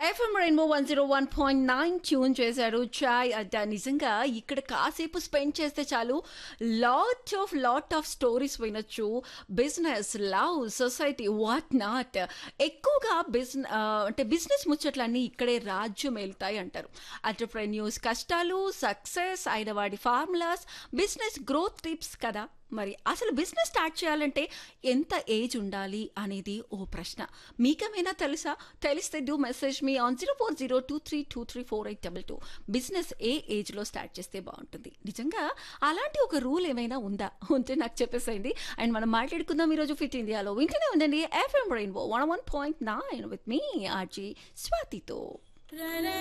FM rainbow one zero one point nine tune చేశారు చాయ్ అడ్డా నిజంగా ఇక్కడ కాసేపు స్పెండ్ చేస్తే చాలు lot of lot of stories వినొచ్చు business love society what not ఎక్కువగా బిజినెస్ అంటే బిజినెస్ ముచ్చట్లన్నీ ఇక్కడే రాజ్యం వెళ్తాయి అంటారు ఎంటర్ప్రెన్యూర్స్ కష్టాలు సక్సెస్ అయిన వాడి ఫార్ములాస్ బిజినెస్ గ్రోత్ టిప్స్ కదా మరి అసలు బిజినెస్ స్టార్ట్ చేయాలంటే ఎంత ఏజ్ ఉండాలి అనేది ఓ ప్రశ్న మీకేమైనా తెలుసా తెలిస్తే do message me on zero four zero two three two three four eight double two business ఏ ఏజ్లో స్టార్ట్ చేస్తే బాగుంటుంది నిజంగా అలాంటి ఒక రూల్ ఏమైనా ఉందా ఉంటే నాకు చెప్పేసేయండి అండ్ మనం మాట్లాడుకుందాం ఈరోజు ఫిట్ ఇండియాలో వింటూనే ఉందండి FM rainbow one one point nine with me RJ స్వాతితో